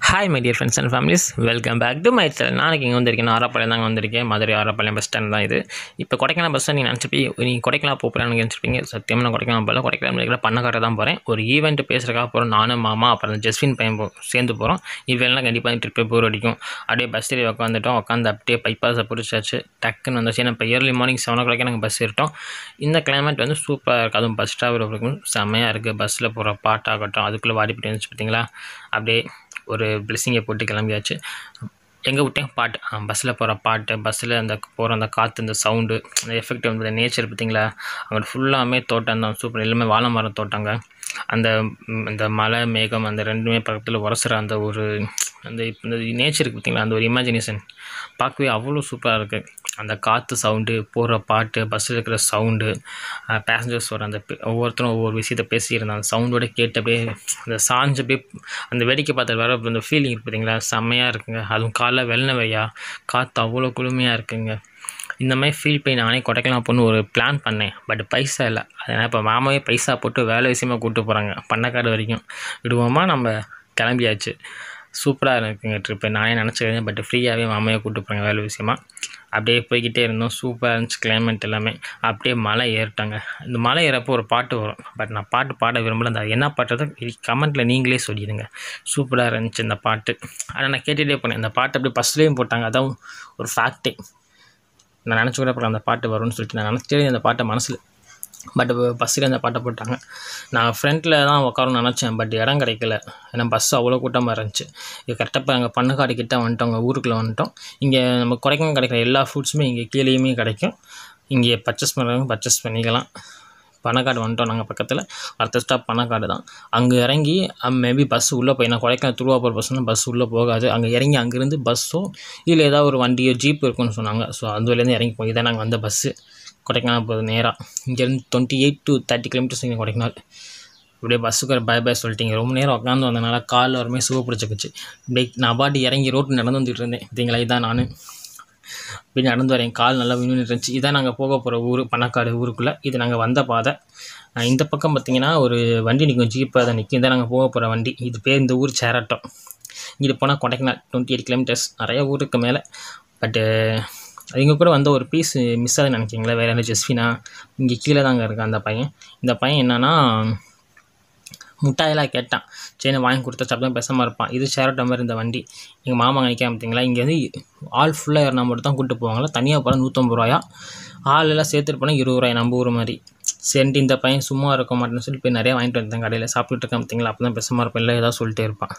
hi my dear friends and families welcome back to my channel நாளைக்கு இங்கே வந்திருக்கேன் ஆரப்பாளையம் தாங்க வந்திருக்கேன் மதுரை ஆரப்பாளையம் பஸ் ஸ்டாண்ட் தான் இது இப்போ கொடைக்கானல் பஸ் ஸ்டாண்ட் நீங்கள் நினச்சிப்பி நீங்கள் கொடைக்கானல் போகலான்னு நினச்சிருப்பீங்க சத்தியமாக நான் கொடைக்கானல் போகல கொடைக்கானல் இருக்கிற பண்ணக்கார தான் போகிறேன் ஒரு ஈவெண்ட் பேசுகிறக்காக போகிறோம் நானும் மாமா அப்புறம் அந்த ஜஸ்வின் பையன் போ சேர்ந்து போகிறோம் இவெல்லாம் கண்டிப்பாக ட்ரிப்பே போர் அடிக்கும் அப்படியே பஸ் ஏறி உட்காந்துட்டோம் உட்காந்து அப்படியே பைப்பாஸை பிடிச்சாச்சு டக்குன்னு வந்துச்சு ஏன்னா இப்போ இயர்லி மார்னிங் செவன் ஓ கிளாக்கே நாங்கள் பஸ் ஏறிட்டோம் இந்த கிளைமேட் வந்து சூப்பராக இருக்குது அதுவும் பஸ் ஸ்டாப் இருக்கும் செம்மையாக இருக்குது பஸ்ஸில் போகிற பாட்டாகட்டும் அதுக்குள்ளே வாடிப்பிட்டு இருந்துச்சு பார்த்தீங்களா அப்படியே ஒரு பிளெஸிங்கை போட்டு கிளம்பியாச்சு எங்கே விட்டேன் பாட்டு பஸ்ஸில் போகிற பாட்டு பஸ்ஸில் அந்த போகிற அந்த காற்று இந்த சவுண்டு அந்த எஃபெக்ட் வந்து நேச்சர் பார்த்தீங்களா அங்கே ஃபுல்லாமே தோட்டம் தான் சூப்பர் எல்லாமே வாழை மரம் தோட்டங்க அந்த ம், அந்த மலை மேகம் அந்த ரெண்டுமே பக்கத்தில் உரசுற அந்த ஒரு அந்த இப்ப இந்த நேச்சருக்கு பார்த்தீங்களா அந்த ஒரு இமேஜினேஷன் பார்க்கவே அவ்வளோ சூப்பராக இருக்குது அந்த காற்று சவுண்டு போகிற பாட்டு பஸ்ஸில் இருக்கிற சவுண்டு பேசஞ்சர்ஸ் வர அந்த பே- ஒவ்வொருத்தரும் ஒவ்வொரு விஷயத்த பேசியிருந்தாங்க அந்த சவுண்டோட கேட்டு அப்படியே அந்த சாஞ்சு அப்படியே அந்த வேடிக்கை பார்த்து வர அந்த ஃபீலிங் இருக்கு பார்த்தீங்களா செம்மையாக இருக்குங்க அதுவும் காலைல வெள்ளை வையா காற்று அவ்வளோ குளுமையாக இருக்குங்க இந்த மாதிரி ஃபீல் பண்ணி நானே கொடைக்கலாம் போகணுன்னு ஒரு பிளான் பண்ணேன் பட் பைசா இல்லை அதனால் இப்போ மாமாவே பைசா போட்டு வேலை விஷயமா கூப்பிட்டு போகிறாங்க பண்ணக்காடு வரைக்கும் விடுவோமா நம்ம கிளம்பியாச்சு சூப்பராக இருக்குங்க ட்ரிப்பு நானே நினச்சிருந்தேன் பட் ஃப்ரீயாகவே மாமையை கூப்பிட்டு போகிறாங்க வேலை விஷயமா அப்படியே போய்கிட்டே இருந்தோம் சூப்பராக இருந்துச்சு கிளைமேட் எல்லாமே அப்படியே மலை ஏறிட்டாங்க இந்த மலை ஏறப்போ ஒரு பாட்டு வரும் பட் நான் பாட்டு பாட விரும்பல அந்த என்ன பாட்டுறதை கமெண்ட்டில் நீங்களே சொல்லிடுங்க சூப்பராக இருந்துச்சு இந்த பாட்டு ஆனால் நான் கேட்டுகிட்டே போனேன் இந்த பாட்டு அப்படியே பஸ்லேயும் போட்டாங்க அதான் ஒரு ஃபேக்டே நான் நினச்சி கூட அப்புறம் அந்த பாட்டு வரும்னு சொல்லிட்டு நான் நினச்சிட்டே அந்த பாட்டை மனசில் பட் பஸ்ஸில் அந்த பாட்டை போட்டாங்க நான் ஃப்ரண்ட்டில் தான் உட்காரணும்னு நினச்சேன் பட் இடம் கிடைக்கல ஏன்னா பஸ் அவ்வளோ கூட்டமாக இருந்துச்சு இது கரெக்டாக இப்போ எங்கள் பண்ணக்காடு கிட்ட வந்துட்டோம் அங்கே ஊருக்குள்ளே வந்துட்டோம் இங்கே நம்ம கொடைக்கானல் கிடைக்கிற எல்லா ஃபுட்ஸுமே இங்கே கீழேயுமே கிடைக்கும் இங்கே பர்ச்சேஸ் பண்ணுறவங்க பர்ச்சேஸ் பண்ணிக்கலாம் பணக்காடு வந்துட்டோம் நாங்கள் பக்கத்தில் அடுத்த ஸ்டாப் பணக்காடு தான் அங்கே இறங்கி மேபி பஸ் உள்ளே போய் நான் கொடைக்கானல் திருவாப்பூர் பஸ்ஸுனா பஸ் உள்ளே போகாது அங்கே இறங்கி அங்கேருந்து பஸ்ஸோ இல்லை ஏதாவது ஒரு வண்டியோ ஜீப் இருக்குன்னு சொன்னாங்க ஸோ அதுலேருந்து இறங்கி போய் தான் நாங்கள் வந்த பஸ்ஸு கொடைக்கானல் போகுது நேராக இங்கேருந்து twenty eight to thirty kilometres இங்கே கொடைக்கானல் இப்படியே பஸ்ஸுக்கு ஒரு பை பை சொல்லிட்டீங்க ரொம்ப நேரம் உட்காந்து வந்தனால காலில் வரமே சுவ பிடிச்சிக்கிச்சு இப்படியே நான் பாட்டி இறங்கி ரோட்டு நடந்து வந்துட்டு இருந்தேன் பார்த்தீங்களா இதான் நான் இப்படி நடந்து வரேன் கால் நல்லா விண்ணு இருந்துச்சு இதான் நாங்கள் போக போகிற ஊர் பணக்காடு ஊருக்குள்ளே இது நாங்கள் வந்த பாதை அஹ் இந்த பக்கம் பார்த்தீங்கன்னா ஒரு வண்டி நிற்கும் ஜீப்பாக தான் நிற்கும் இதான் நாங்கள் போக போகிற வண்டி இது பேர் இந்த ஊர் சேராட்டம் இங்கிட்டு போனால் கொடைக்கானல் டுவெண்ட்டி எயிட் கிலோமீட்டர்ஸ் நிறைய ஊருக்கு மேலே பட்டு இங்கே கூட வந்த ஒரு பீஸ் மிஸ் ஆகுதுன்னு நினைக்கிங்களா வேறு என்ன ஜெஸ்வினா இங்கே கீழே தாங்க இருக்கான் அந்த பையன் இந்த பையன் என்னன்னா முட்டாயெல்லாம் கேட்டான் சரி நான் வாங்கி கொடுத்தா சாப்பிட்டா பேசாமல் இருப்பான் இது ஷேரட் மாதிரி இந்த வண்டி எங்கள் மாமா நினைக்காம பார்த்தீங்களா இங்கே வந்து ஆள் ஃபுல்லாக ஏறினா மட்டும் தான் கூப்பிட்டு போவாங்களா தனியாக போனால் நூற்றம்பது ரூபாயா ஆள் எல்லாம் சேர்த்துட்டு போனால் இருபது ரூபாய் நம்ம ஊர் மாதிரி சரின்ட்டு இந்த பையன் சும்மா இருக்க மாட்டேன்னு சொல்லி போய் நிறையா வாங்கிட்டு வந்தேன் கடையில் சாப்பிட்டுட்டு இருக்கேன் பார்த்தீங்களா அப்போ தான் பேசாமல் இருப்பேன் இல்லை ஏதாவது சொல்லிட்டே இருப்பான்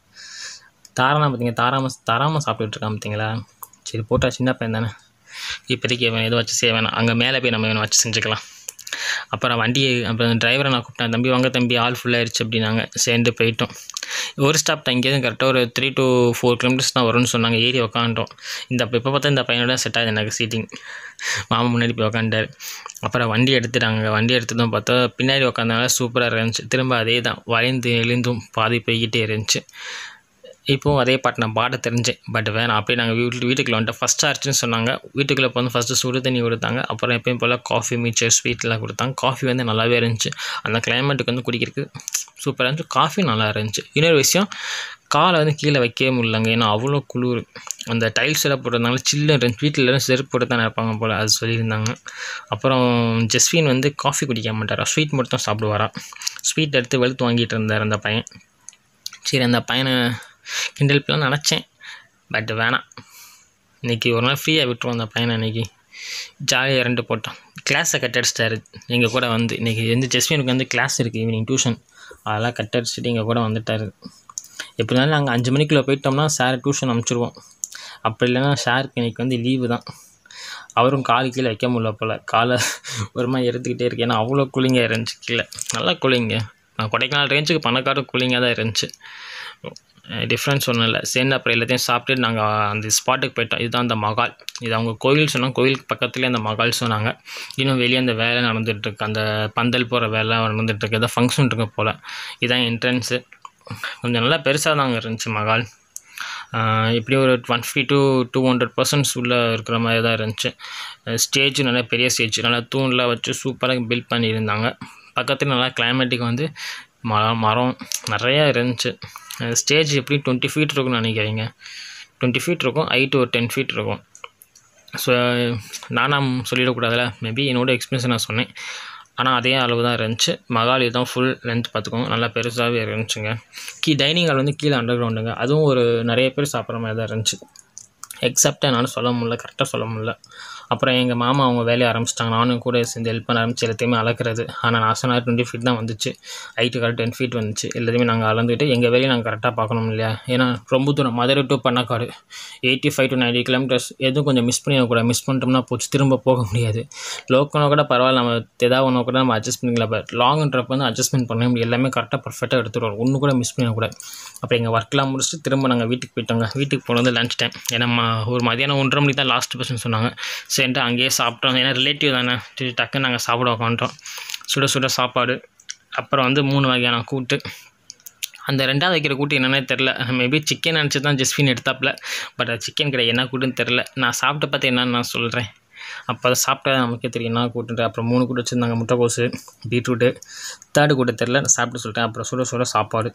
தாரானா பார்த்தீங்க தாராமல் தாராமல் சாப்பிட்டுட்டு இருக்கான் பார்த்தீங்களா சரி போட்டா சின்ன பையன் தானே இப்போதைக்கு இவன் எதுவும் வச்சு செய்ய வேணாம் அங்கே மேலே போய் நம்ம இவனை வச்சு செஞ்சுக்கலாம் அப்புறம் வண்டியை அப்புறம் டிரைவரை நான் கூப்பிட்டேன் தம்பி வாங்க தம்பி ஆள் ஃபுல்லாகிடுச்சு அப்படின்னாங்க சேர்ந்து போயிட்டோம் ஒரு ஸ்டாப் தான் இங்கேருந்து கரெக்டாக ஒரு த்ரீ to ஃபோர் கிலோமீட்டர்ஸ் தான் வரும்னு சொன்னாங்க ஏறி உக்காண்டோம் இந்த இப்போ பார்த்தா இந்த பையனோட செட் ஆகுது எனக்கு சீட்டிங் மாமா முன்னாடி போய் உக்காண்டார் அப்புறம் வண்டி எடுத்துட்டாங்க வண்டி எடுத்ததும் பார்த்தா பின்னாடி உக்காந்தனால சூப்பராக இருந்துச்சு திரும்ப அதே தான் வளைந்து எழுந்தும் பாதி போய்கிட்டே இருந்துச்சு இப்போவும் அதே பாட்டு நான் பாட தெரிஞ்சேன் பட் வேணாம் அப்படியே நாங்கள் வீட்டு வீட்டுக்குள்ள வந்துட்டு ஃபஸ்ட் ஆச்சுன்னு சொன்னாங்க வீட்டுக்குள்ளே இப்போ வந்து ஃபஸ்ட்டு சுடு தண்ணி கொடுத்தாங்க அப்புறம் எப்பயும் போல் காஃபி மிச்சர் ஸ்வீட்லாம் கொடுத்தாங்க காஃபி வந்து நல்லாவே இருந்துச்சு அந்த கிளைமேட்டுக்கு வந்து குடிக்கிறதுக்கு சூப்பராக இருந்துச்சு காஃபி நல்லா இருந்துச்சு இன்னொரு விஷயம் காலை வந்து கீழே வைக்கவே முடியலங்க ஏன்னா அவ்வளோ குளிர் அந்த டைல்ஸ் எல்லாம் போட்டிருந்தாங்க சில்லு இருந்துச்சு வீட்டில் எல்லாம் செருப்பு போட்டு தான் இருப்பாங்க போல் அது சொல்லியிருந்தாங்க அப்புறம் ஜஸ்வின் வந்து காஃபி குடிக்க மாட்டாரா ஸ்வீட் மட்டும் தான் சாப்பிடுவாரா ஸ்வீட் எடுத்து வெளுத்து வாங்கிட்டு இருந்தார் அந்த பையன் சரி அந்த பையனை கிண்டல் பண்ணலாம் நினச்சேன் பட் வேணாம் இன்றைக்கி ஒரு நாள் ஃப்ரீயாக விட்டுருவோம் அந்த பையனை இன்றைக்கி ஜாலியாக இரண்டு போட்டோம் கிளாஸை கட் அடிச்சிட்டாரு எங்கள் கூட வந்து இன்றைக்கி வந்து ஜஸ்வினுக்கு வந்து கிளாஸ் இருக்குது ஈவினிங் டியூஷன் அதெல்லாம் கட் அடிச்சுட்டு எங்கள் கூட வந்துட்டார் எப்படி இருந்தாலும் நாங்கள் அஞ்சு மணிக்குள்ளே போயிட்டோம்னா சார் டியூஷன் அனுப்பிச்சிடுவோம் அப்படி இல்லைன்னா சாருக்கு இன்றைக்கி வந்து லீவு தான் அவரும் கால் கீழே வைக்க முடியல போல் காலை ஒரு மாதிரி எடுத்துக்கிட்டே இருக்கு ஏன்னா அவ்வளோ கூலிங்காக இருந்துச்சு கீழே நல்லா கூலிங்க நான் கொடைக்கானல் ரேஞ்சுக்கு பணக்கார கூலிங்காக தான் இருந்துச்சு டிஃப்ரென்ஸ் ஒன்றும் இல்லை சேர்ந்து அப்புறம் எல்லாத்தையும் சாப்பிட்டு நாங்கள் அந்த ஸ்பாட்டுக்கு போயிட்டோம் இதுதான் அந்த மகால் இது அவங்க கோயில் சொன்னாங்க கோயிலுக்கு பக்கத்துலேயே அந்த மகால் சொன்னாங்க இன்னும் வெளியே அந்த வேலை நடந்துகிட்ருக்கு அந்த பந்தல் போகிற வேலை நடந்துகிட்ருக்கு ஏதோ ஃபங்க்ஷன் இருக்கு போல் இதுதான் என்ட்ரன்ஸு கொஞ்சம் நல்லா பெருசாக தாங்க இருந்துச்சு மகால் இப்படி ஒரு one fifty to two hundred persons உள்ளே இருக்கிற மாதிரி தான் இருந்துச்சு ஸ்டேஜ் நல்லா பெரிய ஸ்டேஜ் நல்லா தூண்லாம் வச்சு சூப்பராக பில்ட் பண்ணியிருந்தாங்க பக்கத்தில் நல்லா கிளைமேட்டுக்கு வந்து மரம் மரம் நிறையா இருந்துச்சு ஸ்டேஜ் எப்படி டுவெண்ட்டி ஃபீட் இருக்கும்னு நினைக்கிறீங்க டுவெண்ட்டி ஃபீட் இருக்கும் ஹைட்டு ஒரு டென் ஃபீட் இருக்கும் ஸோ நானாம் சொல்லிடக்கூடாதுல மேபி என்னோடய எக்ஸ்பீரியன்ஸ் நான் சொன்னேன் ஆனால் அதே அளவு தான் இருந்துச்சு மகாலி தான் ஃபுல் லென்த் பார்த்துக்கோங்க நல்லா பெருசாகவே இருந்துச்சுங்க கீ டைனிங் ஹால் வந்து கீழே அண்டர் கிரவுண்டுங்க அதுவும் ஒரு நிறைய பேர் சாப்பிட்ற மாதிரி தான் இருந்துச்சு எக்ஸப்டாக என்னால் சொல்ல முடியல கரெக்டாக சொல்ல முடியல அப்புறம் எங்கள் மாமா அவங்க வேலையை ஆரம்பிச்சிட்டாங்க நானும் கூட சேர்ந்து ஹெல்ப் பண்ண ஆரம்பிச்சு எல்லாத்தையுமே அளக்குறது ஆனால் நான் சொன்ன டுவெண்ட்டி ஃபீட் தான் வந்துச்சு ஹைட்டு கரெக்ட் டென் ஃபீட் வந்துச்சு எல்லாத்தையுமே நாங்கள் அளந்துட்டு எங்கள் வேலையை நாங்கள் கரெக்டாக பார்க்கணும் இல்லையா ஏன்னா ரொம்ப தூரம் Madurai to Pannaikadu eighty five to ninety kilometres எதுவும் கொஞ்சம் மிஸ் பண்ணிடக்கூடாது மிஸ் பண்ணிட்டோம்னா போச்சு திரும்ப போக முடியாது லோக்கல்னா கூட பரவாயில்ல நம்ம ஏதாவது ஒன்று கூட நம்ம அட்ஜஸ்ட் பண்ணிக்கலாம் பட் லாங்ன்றப்ப வந்து அட்ஜஸ்ட்மெண்ட் பண்ண முடியும் எல்லாமே கரெக்டாக பர்ஃபெக்டாக எடுத்துகிட்டு வரும் ஒன்று கூட மிஸ் பண்ணிடக்கூடாது அப்புறம் எங்கள் ஒர்க்லாம் முடிச்சுட்டு திரும்ப நாங்கள் வீட்டுக்கு போயிட்டோங்க வீட்டுக்கு போனது லஞ்ச் டைம் ஏன்னா ம- ஒரு மதியானம் ஒன்றரை மணிக்கு தான் லாஸ்ட் பர்சன் சொன்னாங்க சரின்ட்டு அங்கேயே சாப்பிட்டோம் ஏன்னா ரிலேட்டிவ் தானே சரி டக்குன்னு நாங்கள் சாப்பிட உட்காந்துட்டோம் சுட சுட சாப்பாடு அப்புறம் வந்து மூணு வகையான கூட்டு அந்த ரெண்டாவது வைக்கிற கூட்டு என்னன்னே தெரில மேபி சிக்கன் நினச்சி தான் ஜெஸ்வின் எடுத்தாப்புல பட் அது சிக்கன் கிடையாது என்ன கூட்டுன்னு தெரில நான் சாப்பிட்டு பார்த்து என்னன்னு நான் சொல்கிறேன் அப்போ அதை சாப்பிட்டா நமக்கே தெரியும் என்ன கூட்டுன்ட்டு அப்புறம் மூணு கூட்டு வச்சுருந்தாங்க முட்டைக்கோசு பீட்ரூட்டு தேர்டு கூட்டு தெரில நான் சாப்பிட்டு சொல்லிட்டேன் அப்புறம் சுட சுட சாப்பாடு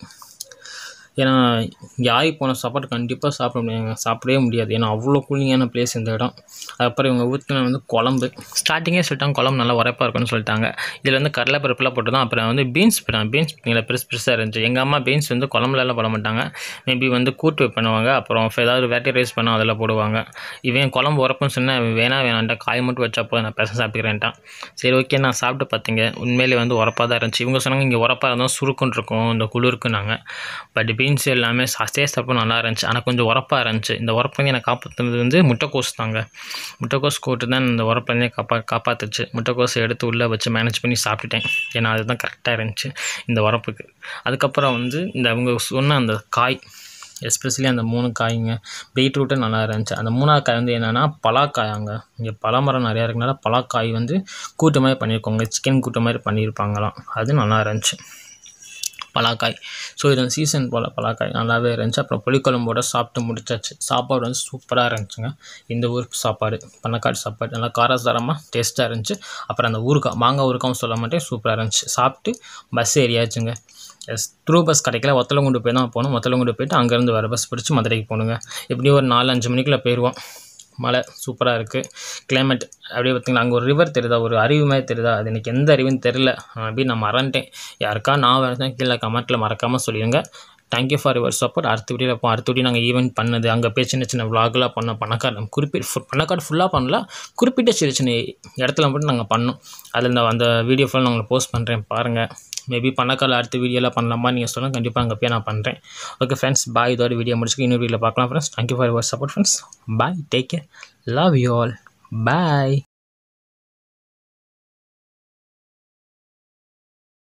ஏன்னா யாய் போன சாப்பாடு கண்டிப்பாக சாப்பிட முடியாதுங்க சாப்பிடவே முடியாது ஏன்னா அவ்வளோ கூலிங்கான பிளேஸ் இந்த இடம் அதுக்கப்புறம் இவங்க ஊற்றின வந்து குழம்பு ஸ்டார்டிங்கே சொல்லிட்டாங்க குழம்பு நல்லா உரைப்பாக இருக்கும்னு சொல்லிட்டாங்க இதில் வந்து கடலை பருப்புலாம் போட்டு தான் அப்புறம் வந்து பீன்ஸ் போட்டாங்க பீன்ஸ் பார்த்தீங்களா பெருசு பெருசாக இருந்துச்சு எங்கள் அம்மா பீன்ஸ் வந்து குழம்புலலாம் போட மாட்டாங்க மேபி வந்து கூட்டு பண்ணுவாங்க அப்புறம் ஏதாவது வெரைட்டி ரைஸ் பண்ணால் அதில் போடுவாங்க இவன் குழம்பு உரப்புன்னு சொன்னால் வேணா வேணான்ட்டா காய் மட்டும் வச்சா போதும் நான் பெருசாக சாப்பிட்டுக்கிறேன்ட்டான் சரி ஓகே நான் சாப்பிட்டு பார்த்தீங்க உண்மையிலே வந்து உரப்பாக தான் இருந்துச்சு இவங்க சொன்னாங்க இங்கே உரப்பாக இருந்தால் சுருக்குன்னு இருக்கும் இந்த குளிருக்குனாங்க பட் பீன்ஸ் எல்லாமே டேஸ்ட் அப்போ நல்லா இருந்துச்சு ஆனால் கொஞ்சம் உரப்பாக இருந்துச்சு இந்த உரப்பு வந்து எனக்கு காப்பாற்றுனது வந்து முட்டைக்கோஸ் தாங்க முட்டைக்கோஸ் கூட்டு தான் இந்த உரப்புலேருந்தே காப்பா காப்பாற்றுச்சு முட்டைக்கோஸ் எடுத்து உள்ளே வச்சு மேனேஜ் பண்ணி சாப்பிட்டுட்டேன் ஏன்னா அதுதான் கரெக்டாக இருந்துச்சு இந்த உரப்புக்கு அதுக்கப்புறம் வந்து இந்த அவங்க சொன்ன அந்த காய் எஸ்பெஷலி அந்த மூணு காய்ங்க பீட்ரூட்டும் நல்லா இருந்துச்சு அந்த மூணாவது காய் வந்து என்னென்னா பலாக்காயாங்க இங்கே பலாமரம் நிறையா இருக்கனால பலாக்காய் வந்து கூட்டு மாதிரி பண்ணியிருக்கோங்க சிக்கன் கூட்டு மாதிரி பண்ணியிருப்பாங்களாம் அது நல்லா இருந்துச்சு பலாக்காய் ஸோ இது சீசன் போல் பலாக்காய் நல்லாவே இருந்துச்சு அப்புறம் புளிக்குழம்போட சாப்பிட்டு முடிச்சாச்சு சாப்பாடு வந்து சூப்பராக இருந்துச்சுங்க இந்த ஊர் சாப்பாடு பண்ணக்காடு சாப்பாடு நல்லா காரசாரமாக டேஸ்ட்டாக இருந்துச்சு அப்புறம் அந்த ஊறுகாய் மாங்காய் ஊறுகாவும் சொல்ல மாட்டேன் சூப்பராக இருந்துச்சு சாப்பிட்டு பஸ் ஏறியாச்சுங்க எஸ் த்ரூ பஸ் கிடைக்கல ஒத்தலங்குண்டு போய் தான் போகணும் ஒத்தலங்குண்டு போயிட்டு அங்கேருந்து வர பஸ் பிடிச்சி மதுரைக்கு போகணுங்க எப்படியும் ஒரு நாலு அஞ்சு மணிக்குள்ளே போயிடுவோம் மழை சூப்பராக இருக்குது கிளைமேட் அப்படியே பார்த்தீங்களா அங்கே ஒரு ரிவர் தெரியுதா ஒரு அருவி மாதிரி தெரியுதா அது எனக்கு எந்த அருவின்னு தெரில அப்படி நான் மறந்துட்டேன் யாருக்கா நான் வரேன் கீழே கமெண்ட்டில் மறக்காமல் சொல்லிடுங்க தேங்க்யூ ஃபார் யுவர் சப்போர்ட் அடுத்த வீடியோவில் இருப்போம் அடுத்த வீடியோ நாங்கள் ஈவெண்ட் பண்ணது அங்கே போய் சின்ன சின்ன விளாக்லாம் பண்ணோம் பண்ணக்காடு குறிப்பிட்ட ஃபு- பண்ணக்காடு ஃபுல்லாக பண்ணல குறிப்பிட்ட சின்ன சின்ன இடத்துல மட்டும் நாங்கள் பண்ணோம் அதில் இந்த அந்த வீடியோ ஃபுல்லாக நான் உங்களுக்கு போஸ்ட் பண்ணுறேன் பாருங்கள் மேபி பண்ணக்கால அடுத்த வீடியோலாம் பண்ணலாமா நீங்கள் சொல்லுங்கள் கண்டிப்பாக அங்கே போய் நான் பண்ணுறேன் ஓகே ஃப்ரெண்ட்ஸ் பாய் இதோட வீடியோ முடிச்சுக்க இன்னொரு வீடியோவில் பார்க்கலாம் friends thank you for your support friends bye take care love you all bye